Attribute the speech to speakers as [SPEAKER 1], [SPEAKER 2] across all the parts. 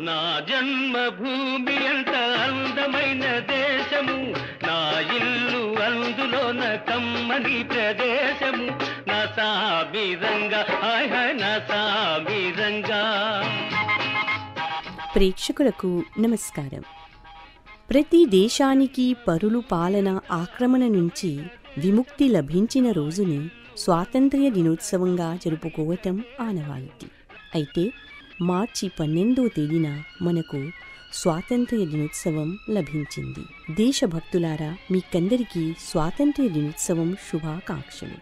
[SPEAKER 1] నా జన్మభూమి ఎంత అందమైన దేశము నా ఇల్లు అందులోన కమ్మని ప్రదేశము నా సామిరంగా హాయ్ హాయ్ నా సామిరంగా
[SPEAKER 2] ప్రేక్షకులకు నమస్కారం ప్రతి దేశానికి పరులు పాలన ఆక్రమణ నుంచి విముక్తి లభించిన రోజుని స్వాతంత్ర్య దినోత్సవంగా జరుపుకోవటం ఆనవాయితీ అయితే మార్చి పన్నెండో తేదీన మనకు స్వాతంత్ర్య దినోత్సవం లభించింది దేశభక్తులారా మీకందరికీ స్వాతంత్ర్య దినోత్సవం శుభాకాంక్షలు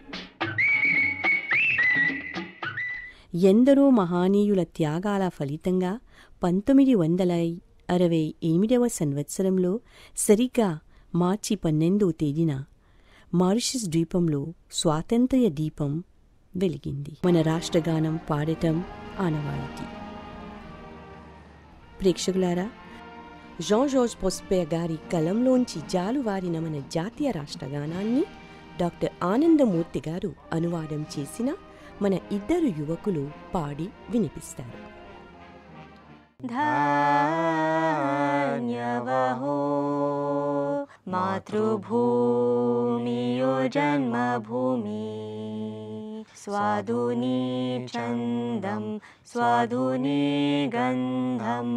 [SPEAKER 2] ఎందరో మహానీయుల త్యాగాల ఫలితంగా పంతొమ్మిది వందల అరవై ఎనిమిదవ సంవత్సరంలో సరిగ్గా మార్చి పన్నెండో తేదీన మారిషస్ ద్వీపంలో స్వాతంత్ర్య దీపం వెలిగింది మన రాష్ట్రగానం పాడటం ఆనవాయితీ ప్రేక్షకులారా జాన్ జార్జ్ పొస్పే గారి కలంలోంచి జాలువారిన మన జాతీయ రాష్ట్రగానాన్ని డాక్టర్ ఆనందమూర్తి గారు అనువాదం చేసిన మన ఇద్దరు యువకులు పాడి వినిపిస్తారు
[SPEAKER 3] धान्यवहो मातृभूमियो जन्मभूमि स्वादुनी चन्दं स्वादुनी गन्धं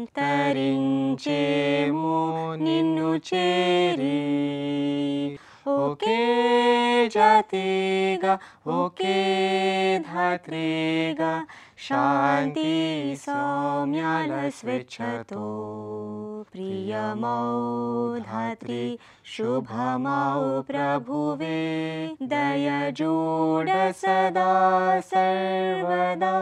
[SPEAKER 3] తరించేము నిన్ను చేరి ఒకే జాతిగా ఒకే ధాత్రిగా శాంతి సౌమ్యాల స్వేచ్ఛతో ప్రియమౌ ధాత్రి శుభమౌ ప్రభువే దయజూడ సదా సర్వదా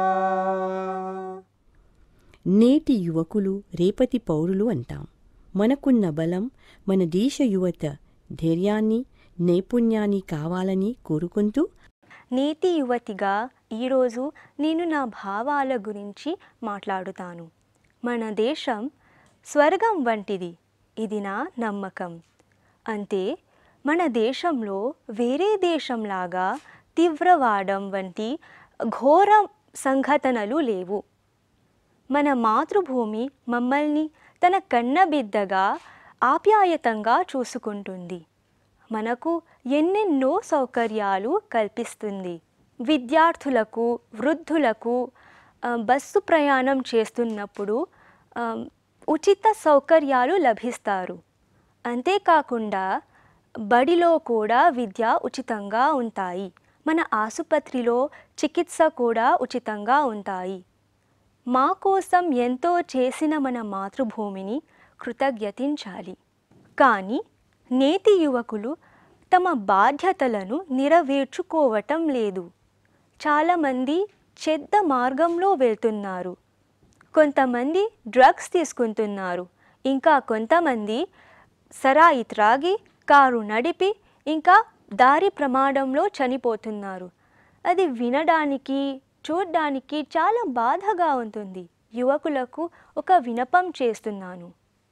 [SPEAKER 2] నేటి యువకులు రేపటి పౌరులు అంటాం మనకున్న బలం మన దేశ యువత ధైర్యాన్ని నైపుణ్యాన్ని కావాలని కోరుకుంటూ
[SPEAKER 3] నీతి యువతిగా ఈరోజు నేను నా భావాల గురించి మాట్లాడుతాను మన దేశం స్వర్గం వంటిది ఇది నా నమ్మకం అంతే మన దేశంలో వేరే దేశంలాగా తీవ్రవాదం వంటి ఘోర సంఘటనలు లేవు మన మాతృభూమి మమ్మల్ని తన కన్నబిద్దగా ఆప్యాయతంగా చూసుకుంటుంది మనకు ఎన్నెన్నో సౌకర్యాలు కల్పిస్తుంది విద్యార్థులకు వృద్ధులకు ఆ, బస్సు ప్రయాణం చేస్తున్నప్పుడు ఆ, ఉచిత సౌకర్యాలు లభిస్తారు అంతేకాకుండా బడిలో కూడా విద్య ఉచితంగా ఉంటాయి మన ఆసుపత్రిలో చికిత్స కూడా ఉచితంగా ఉంటాయి మా కోసం ఎంతో చేసిన మన మాతృభూమిని కృతజ్ఞతించాలి కానీ నేటి యువకులు తమ బాధ్యతలను నెరవేర్చుకోవటం లేదు చాలామంది చెడ్డ మార్గంలో వెళ్తున్నారు కొంతమంది డ్రగ్స్ తీసుకుంటున్నారు ఇంకా కొంతమంది సరాయి త్రాగి కారు నడిపి ఇంకా దారి ప్రమాదంలో చనిపోతున్నారు అది వినడానికి చూడ్డానికి చాలా బాధగా ఉంటుంది యువకులకు ఒక వినపం చేస్తున్నాను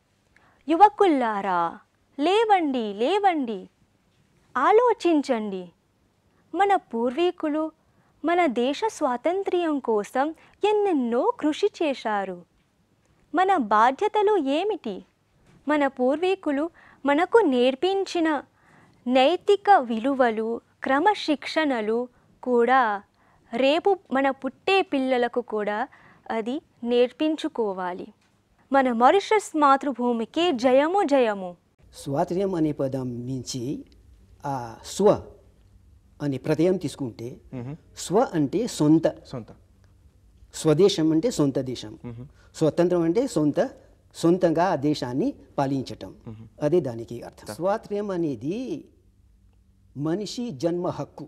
[SPEAKER 3] యువకుల్లారా లేవండి లేవండి ఆలోచించండి మన పూర్వీకులు మన దేశ స్వాతంత్ర్యం కోసం ఎన్నెన్నో కృషి చేశారు మన బాధ్యతలు ఏమిటి మన పూర్వీకులు మనకు నేర్పించిన నైతిక విలువలు క్రమశిక్షణలు కూడా రేపు మన పుట్టే పిల్లలకు కూడా అది నేర్పించుకోవాలి మన మారిషస్ మాతృభూమికి జయము జయము
[SPEAKER 4] స్వాతంత్ర్యం అనే పదం నుంచి ఆ స్వ అనే ప్రత్యయం తీసుకుంటే స్వ అంటే సొంత
[SPEAKER 5] సొంత
[SPEAKER 4] స్వదేశం అంటే సొంత దేశం స్వతంత్రం అంటే సొంత సొంతంగా ఆ దేశాన్ని పాలించటం అదే దానికి అర్థం స్వాతంత్ర్యం అనేది మనిషి జన్మ హక్కు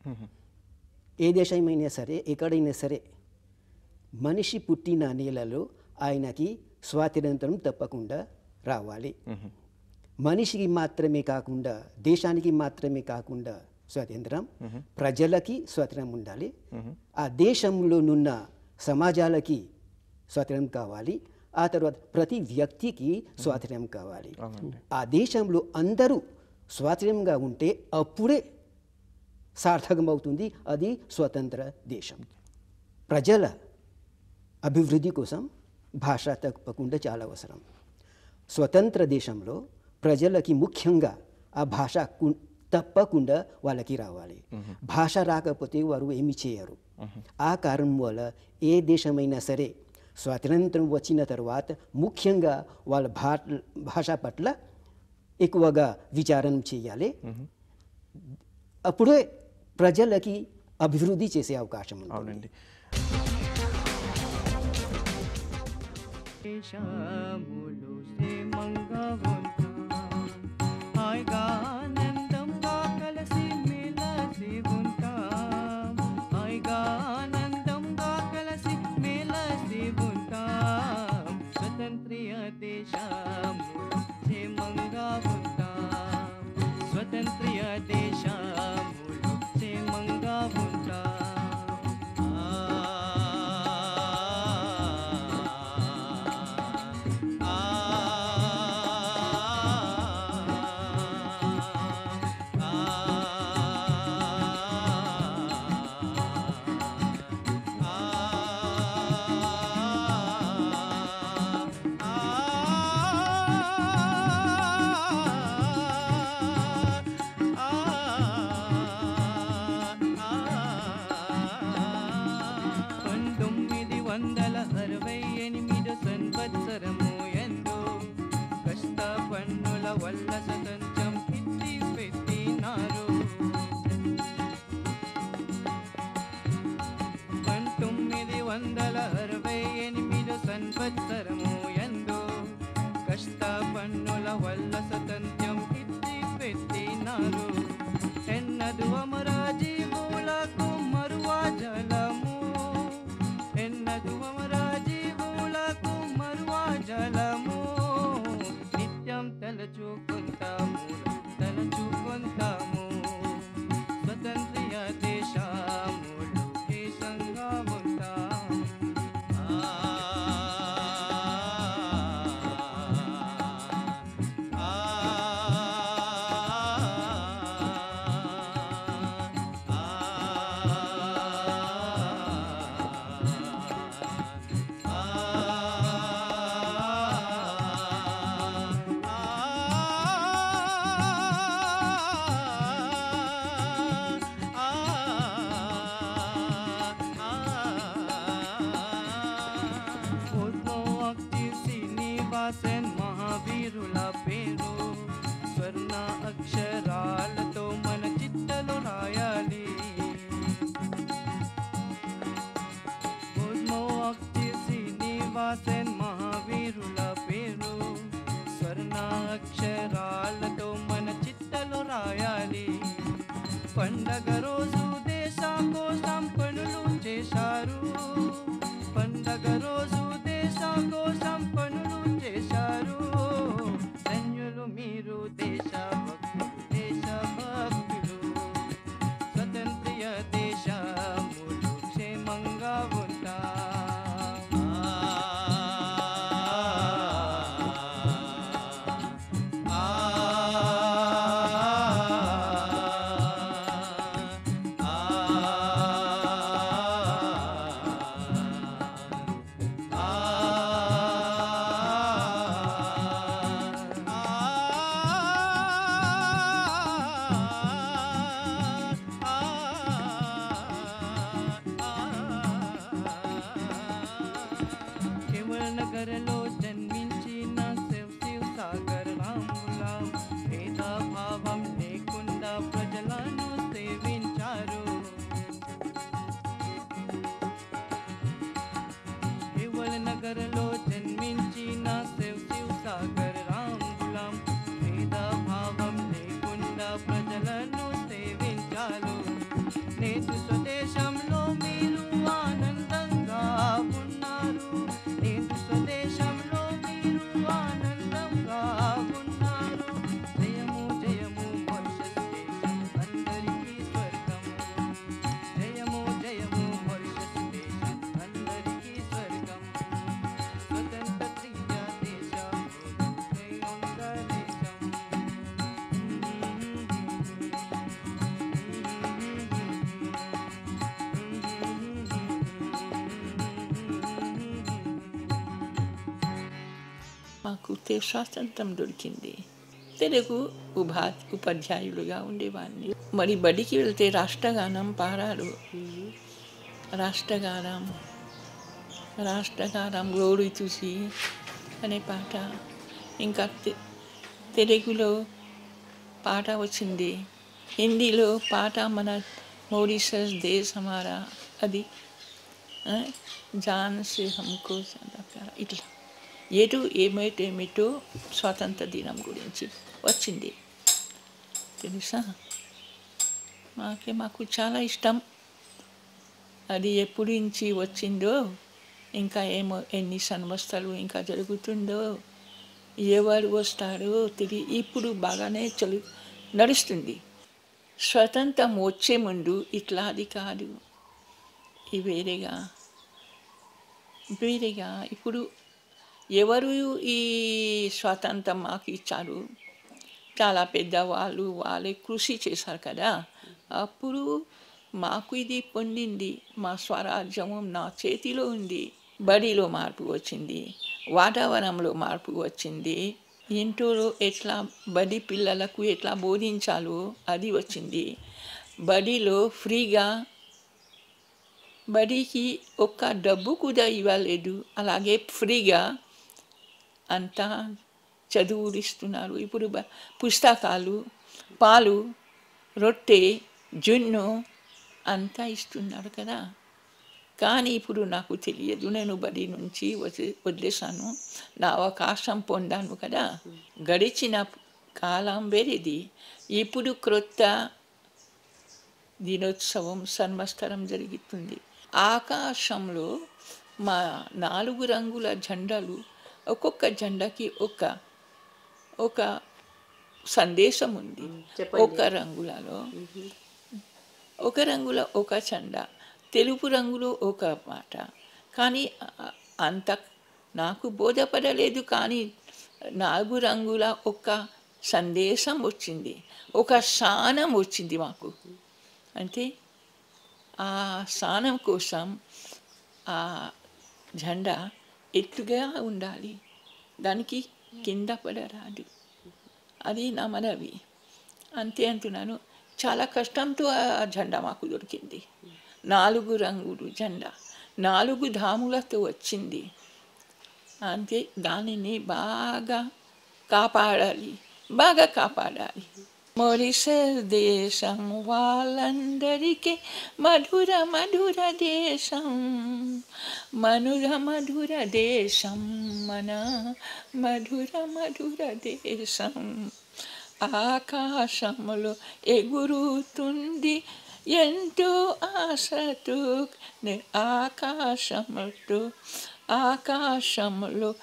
[SPEAKER 4] ఏ దేశమైనా సరే ఎక్కడైనా సరే మనిషి పుట్టిన నేలలో ఆయనకి స్వాతంత్రం తప్పకుండా రావాలి మనిషికి మాత్రమే కాకుండా దేశానికి మాత్రమే కాకుండా స్వాతంత్రం ప్రజలకి స్వాతంత్రం ఉండాలి ఆ దేశంలోనున్న సమాజాలకి స్వాతంత్రం కావాలి ఆ తర్వాత ప్రతి వ్యక్తికి స్వాతంత్ర్యం కావాలి ఆ దేశంలో అందరూ స్వాతంత్ర్యంగా ఉంటే అప్పుడే సార్థకమవుతుంది అది స్వతంత్ర దేశం ప్రజల అభివృద్ధి కోసం భాష తప్పకుండా చాలా అవసరం స్వతంత్ర దేశంలో ప్రజలకి ముఖ్యంగా ఆ భాష కు- తప్పకుండా వాళ్ళకి రావాలి భాష రాకపోతే వారు ఏమి చేయరు ఆ కారణం వల్ల ఏ దేశమైనా సరే స్వాతంత్రం వచ్చిన తర్వాత ముఖ్యంగా వాళ్ళ భా భాష పట్ల ఎక్కువగా విచారం చేయాలి అప్పుడే ప్రజలకి అభివృద్ధి చేసే అవకాశం ఉంటుంది
[SPEAKER 5] అవునండి
[SPEAKER 6] దేశములు క్షేమంగా ఉంటాం హాయిగా ఆనందంగా కలిసి మెలసి ఉంటాం హాయిగా ఆనందంగా కలిసి మెలసి ఉంటాం స్వతంత్రీయ దేశములు క్షేమంగా ఉంటాం స్వతంత్రీయ దేశములు క్షేమంగా ఉంటాం పంతొమ్మిది వందల అరవై ఎనిమిది సంవత్సరము ఎందు కష్ట పన్నుల వల్ల స్వతంత్రం ఎత్తి పెట్టినారు పంతొమ్మిది వందల అరవై ఎనిమిది సంవత్సరము ఎందు కష్ట పన్నుల వల్ల స్వతంత్రం ఎత్తి పెట్టినారు ఎన్నదు అమరాజీవులకు మరువా జలము ఎన్నదు అమరాజీవులకు మరువా జలము నిత్యం తలచుకుంటాము తలచుకుంటాము స్వతంత్రీయ దేశములు దేశంగా ఉంటాం ఉద్భవాక్తి శ్రీనివాసన్ మహావీరుల పేరు స్వర్ణ అక్షరాలతో మన చిట్టలో రాయాలి ఉద్భవాక్తి శ్రీనివాసన్ మహావీరుల పేరు స్వర్ణ అక్షరాలతో మన చిట్టలో రాయాలి పండగ రోజు దేశం కోసం పనులు చేశారు పండగ రోజు దేశం కోసం పనులు చేశారు ధన్యులు మీరు దేశ భక్తులు దేశ భక్తులు స్వతంత్రీయ దేశములు క్షేమంగా ఉంటా ఆ
[SPEAKER 5] మాకు తే స్వాతంత్రం దొరికింది తెలుగు ఉభా ఉపాధ్యాయులుగా ఉండేవాడిని మరి బడికి వెళ్తే రాష్ట్రగానం పాడారు రాష్ట్రగానం రాష్ట్రగానం గోడు చూసి అనే పాట ఇంకా తె- తెలుగులో పాట వచ్చింది హిందీలో పాట మన మోరిషస్ దేశ్ హమారా అది ఆ, జాన్ సే హమ్కో జ్యాదా ప్యారా ఇట్లా ఏటు ఏమిటేమిటో స్వాతంత్ర దినం గురించి వచ్చింది తెలుసా మాకే మాకు చాలా ఇష్టం అది ఎప్పుడు నుంచి వచ్చిందో ఇంకా ఏమో ఎన్ని సంవత్సరాలు ఇంకా జరుగుతుందో ఎవరు వస్తారో తెలియ ఇప్పుడు బాగానే చలు నడుస్తుంది స్వతంత్రం వచ్చే ముందు ఇట్లా అది కాదు ఈ వేరేగా వేరేగా ఇప్పుడు ఎవరు ఈ స్వాతంత్రం మాకు ఇచ్చారు చాలా పెద్దవాళ్ళు వాళ్ళే కృషి చేశారు కదా అప్పుడు మాకు ఇది పొందింది మా స్వరాజ్యం నా చేతిలో ఉంది బడిలో మార్పు వచ్చింది వాతావరణంలో మార్పు వచ్చింది ఇంట్లో ఎట్లా బడి పిల్లలకు ఎట్లా బోధించాలో అది వచ్చింది బడిలో ఫ్రీగా బడికి ఒక్క డబ్బు కూడా ఇవ్వలేదు అలాగే ఫ్రీగా అంతా చదువులు ఇస్తున్నారు ఇప్పుడు బ- పుస్తకాలు పాలు రొట్టె జున్ను అంతా ఇస్తున్నారు కదా కానీ ఇప్పుడు నాకు తెలియదు నేను బడి నుంచి వదిలే వదిలేశాను నా అవకాశం పొందాను కదా గడిచిన కాలం వేరేది ఇప్పుడు క్రొత్త దినోత్సవం సంవత్సరం జరుగుతుంది ఆకాశంలో మా నాలుగు రంగుల జెండాలు ఒక్కొక్క జెండాకి ఒక ఒక సందేశం ఉంది ఒక రంగులలో ఒక రంగులో ఒక జెండా తెలుపు రంగులో ఒక మాట కానీ ఆ- అంత నాకు బోధపడలేదు కానీ నాలుగు రంగుల ఒక సందేశం వచ్చింది ఒక శానం వచ్చింది మాకు అంటే ఆ స్థానం కోసం ఆ జెండా ఎత్తుగా ఉండాలి దానికి కింద పడరాదు అది నా మనవి అంతే అంటున్నాను చాలా కష్టంతో ఆ జెండా మాకు దొరికింది నాలుగు రంగులు జెండా నాలుగు ధాములతో వచ్చింది అంతే దానిని బాగా కాపాడాలి బాగా కాపాడాలి మొరిసస్ దేశం వాళ్ళందరికీ మధుర మధుర దేశం మధుర మధుర దేశం మన మధుర మధుర దేశం ఆకాశంలో ఎగురుతుంది ఎంతో ఆశతో నే- ఆకాశంతో ఆకాశంలో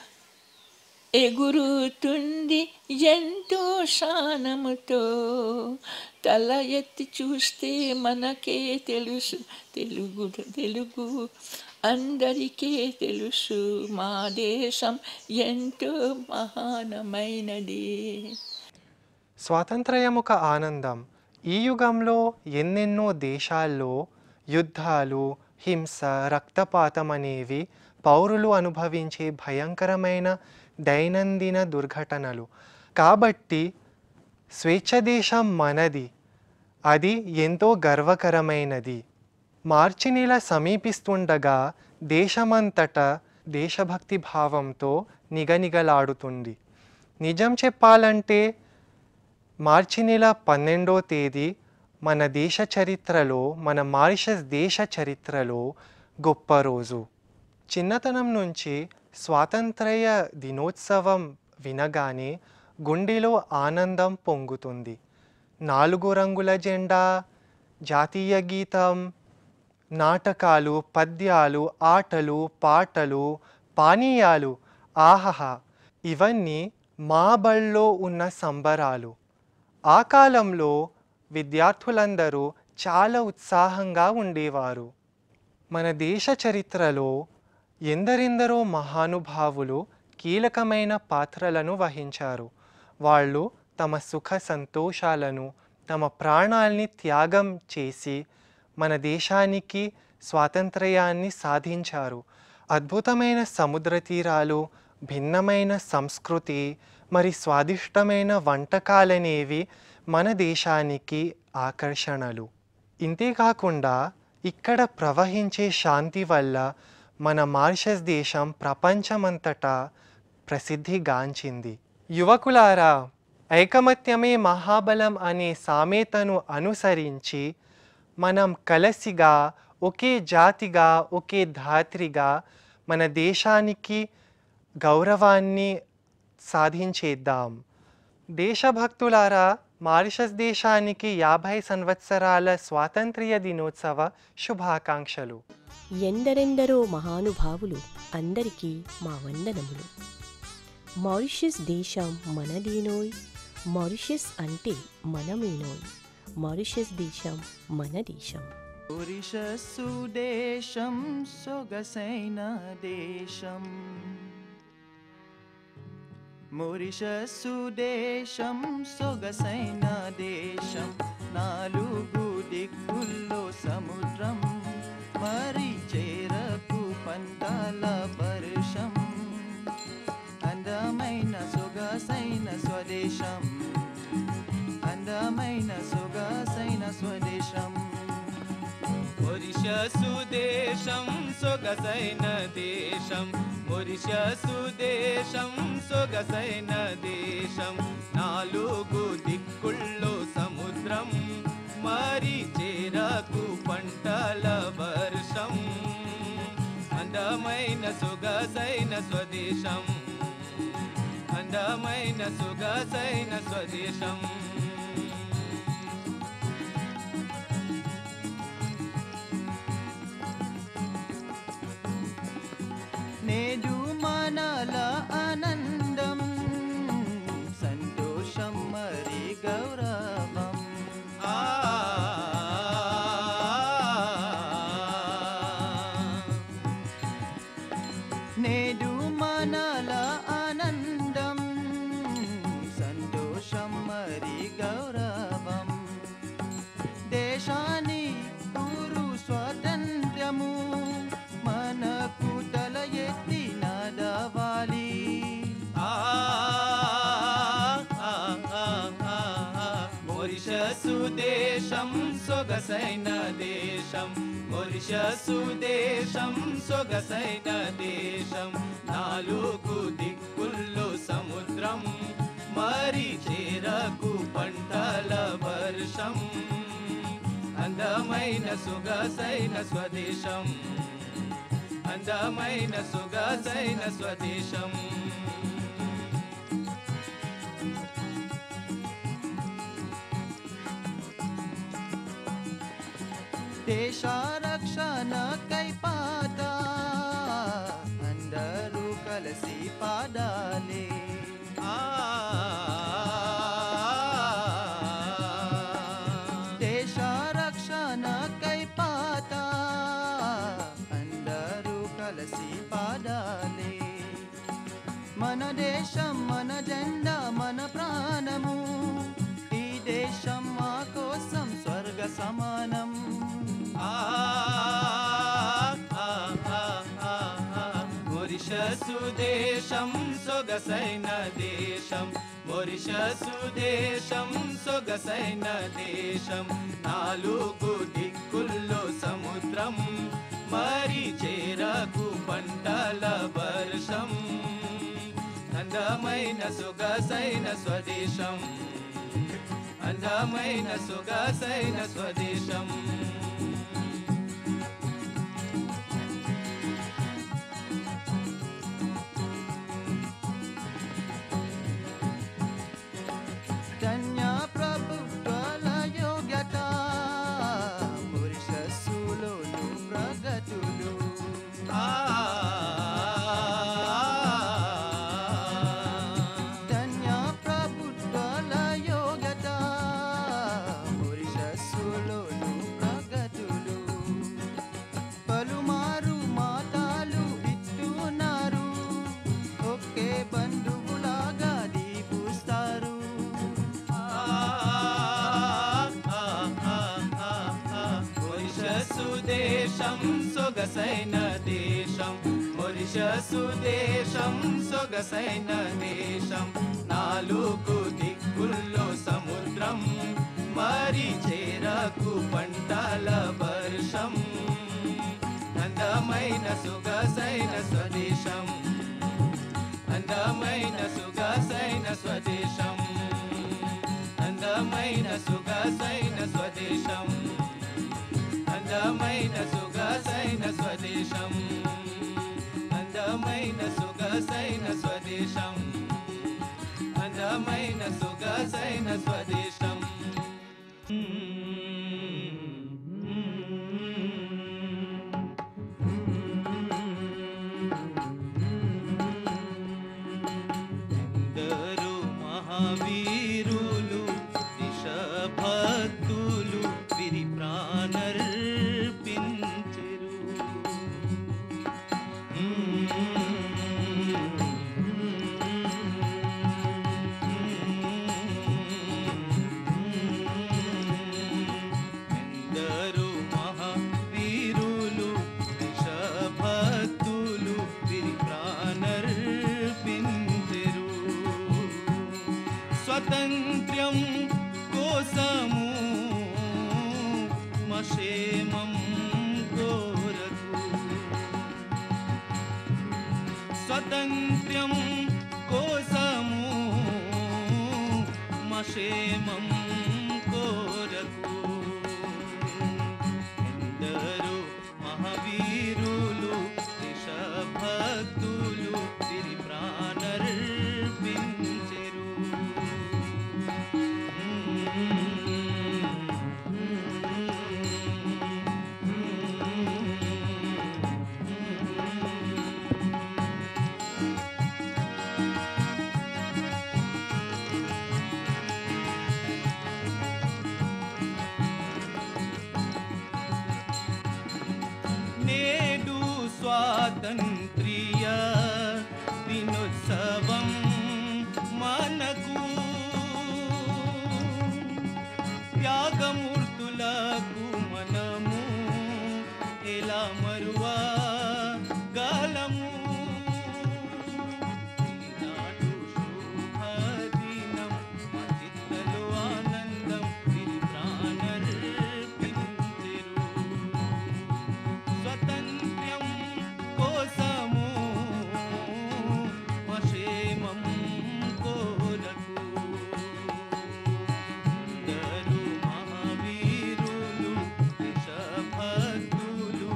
[SPEAKER 5] ఎగురుతుంది ఎంతో శానముతో తల ఎత్తి చూస్తే మనకే తెలుసు తెలుగు తెలుగు అందరికీ తెలుసు మా దేశం ఎంతో మహానమైనది
[SPEAKER 7] స్వాతంత్ర్యం ఒక ఆనందం ఈ యుగంలో ఎన్నెన్నో దేశాల్లో యుద్ధాలు హింస రక్తపాతం అనేవి పౌరులు అనుభవించే భయంకరమైన దైనందిన దుర్ఘటనలు కాబట్టి స్వేచ్ఛ దేశం మనది అది ఎంతో గర్వకరమైనది మార్చి నెల సమీపిస్తుండగా దేశమంతటా దేశభక్తి భావంతో నిగనిగలాడుతుంది నిజం చెప్పాలంటే మార్చి నెల పన్నెండో తేదీ మన దేశ చరిత్రలో మన మారిషస్ దేశ చరిత్రలో గొప్ప రోజు చిన్నతనం నుంచి స్వాతంత్ర్య దినోత్సవం వినగానే గుండెలో ఆనందం పొంగుతుంది నాలుగు రంగుల జెండా జాతీయ గీతం నాటకాలు పద్యాలు ఆటలు పాటలు పానీయాలు ఆహహ ఇవన్నీ మా బళ్ళో ఉన్న సంబరాలు ఆ కాలంలో విద్యార్థులందరూ చాలా ఉత్సాహంగా ఉండేవారు మన దేశ చరిత్రలో ఎందరెందరో మహానుభావులు కీలకమైన పాత్రలను వహించారు వాళ్ళు తమ సుఖ సంతోషాలను తమ ప్రాణాల్ని త్యాగం చేసి మన దేశానికి స్వాతంత్ర్యాన్ని సాధించారు అద్భుతమైన సముద్ర తీరాలు భిన్నమైన సంస్కృతి మరి స్వాదిష్టమైన వంటకాలనేవి మన దేశానికి ఆకర్షణలు ఇంతేకాకుండా ఇక్కడ ప్రవహించే శాంతి వల్ల మన మారిషస్ దేశం ప్రపంచమంతటా ప్రసిద్ధిగాంచింది యువకులారా ఐకమత్యమే మహాబలం అనే సామెతను అనుసరించి మనం కలసిగా ఒకే జాతిగా ఒకే ధాత్రిగా మన దేశానికి గౌరవాన్ని సాధించేద్దాం దేశభక్తులారా మారిషస్ దేశానికి యాభై సంవత్సరాల స్వాతంత్ర్య దినోత్సవ శుభాకాంక్షలు
[SPEAKER 2] ఎందరెందరో మహానుభావులు అందరికీ మా వందనములు మారిషస్ దేశం మనదేనోయ్ మారిషస్ అంటే మనమేనోయ్ మారిషస్ దేశం మన దేశం
[SPEAKER 6] పురుషస్సు దేశం సొగసైన దేశం మురిషస్సు దేశం సొగసైన దేశం నాలుగు దిక్కుల్లో సముద్రం మరి చేరకు పంటల వర్షం అందమైన సొగసైన స్వదేశం అందమైన సొగసైన స్వదేశం
[SPEAKER 8] మొరిషసు దేశం సొగసైన దేశం మొరిషసు దేశం సొగసైన దేశం నాలుగు దిక్కుల్లో సముద్రం మరి చేరకు పంటల వర్షం అందమైన సొగసైన స్వదేశం అందమైన సొగసైన స్వదేశం
[SPEAKER 6] నేడు మనల ఆనందం సంతోషం మరి గౌరవం
[SPEAKER 8] ఆ
[SPEAKER 6] నేడు మనల ఆనందం సంతోషం మరి గౌరవం దేశాన్ని ఊరు స్వాతంత్ర్యము మనకు తల ఎత్తి నడవాలి
[SPEAKER 8] ఆ మొరిషసు దేశం సొగసైన దేశం మొరిషసు దేశం సొగసైన దేశం నాలుగు దిక్కుల్లో సముద్రం మరి చేరకు పంటల వర్షం అందమైన సొగసైన స్వదేశం అందమైన సొగసైన స్వదేశం
[SPEAKER 6] దేశ రక్షణకై పాట అందరూ కలిసి పాడాలి
[SPEAKER 8] ఆ
[SPEAKER 6] దేశ రక్షణకై పాట అందరూ కలిసి పాడాలి మన దేశం మన జెండా మన ప్రాణము ఈ దేశం మా కోసం స్వర్గ సమానం
[SPEAKER 8] మొరిషసు దేశం సొగసైన దేశం మొరిషసు దేశం సొగసైన దేశం నాలుగు దిక్కుల్లో సముద్రం మరి చేరకు పంటల వర్షం అందమైన సొగసైన స్వదేశం అందమైన సొగసైన స్వదేశం
[SPEAKER 6] ధన్య ప్రభుత్వాల యోగ్యత పురుషస్సులోను ప్రగతులు ధన్య ప్రభుత్వాల యోగ్యత పురుషస్సులోను ప్రగతులు పలుమారు మాతాలు ఇస్తున్నారు ఒకే బంధువులాగా దీపుస్తారు
[SPEAKER 8] మొరిషసు దేశం సొగసైన దేశం మొరిష మొరిషసు దేశం సొగసైన దేశం నాలుగు దిక్కుల్లో సముద్రం మరి చేరకు పంటల వర్షం అందమైన సొగసైన స్వదేశం అందమైన సొగసైన స్వదేశం అందమైన సొగసైన స్వదేశం అందమైన సొగసైన స్వదేశం అందమైన సొగసైన స్వదేశం అందమైన సొగసైన స్వదేశం ఎందరో మహావీరులు నిషభక్తులు విరి ప్రాణర్పించెరు ఎందరో మహావీరులు నిషభక్తులు విరి ప్రాణర్పించెరు స్వతంత్ర్యం కోసము మషేమం కోరకు స్వతంత్ర్యం కోసము మషేమం కోరకు ఎందరో మహావీరులు దేశభక్తులు తిరి ప్రాణర్పించెరు నేడు స్వాతంత్ర్య దినోత్సవం మనకు త్యాగమూర్తులకు మనము ఎలా మరువా గాలము ఈనాడు శుభదినం మా చిత్తలో ఆనందం తిరి ప్రాణర్పించెరు స్వతంత్ర్యం కోసము మషేమం కోరకు అందరూ మహావీరులు దేశభక్తులు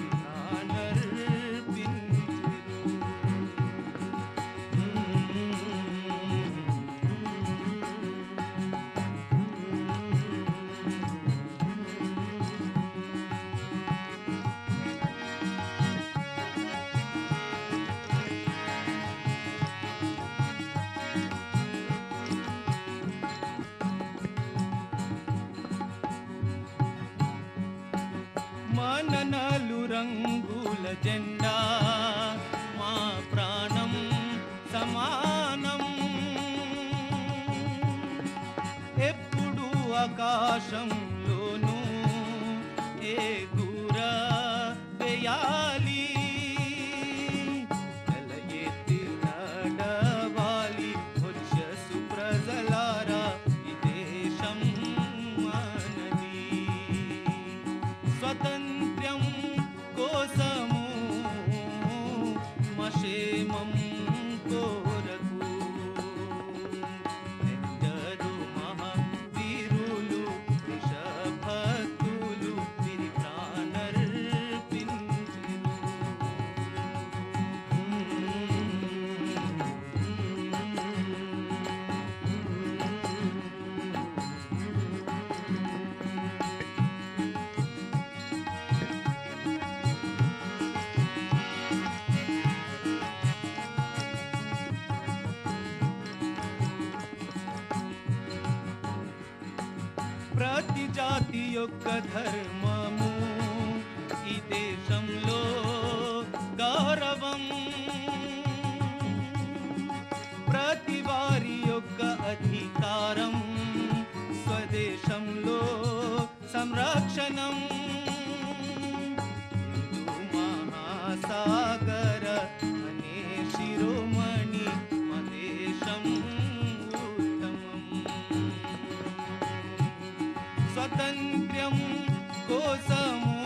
[SPEAKER 8] మన నాలు రంగుల జెండా మా ప్రాణం సమానం ఎప్పుడు ఆకాశంలోనూ ఎగురా వేయాలి తల ఎత్తి నడవాలి వచ్చసు ప్రజలారా ఈ దేశం మనది స్వతంత్ర్యం కోసము మషేమం కోరకు ఎందరో మహావీరులు దేశభక్తులు విరి ప్రాణర్పించెరు ప్రతి జాతి యొక్క ధర్మము ఈ దేశంలో గౌరవం ప్రతి వారి యొక్క అధికారం స్వదేశంలో సంరక్షణం హిందూ మహాసాగర స్వతంత్ర్యం కోసము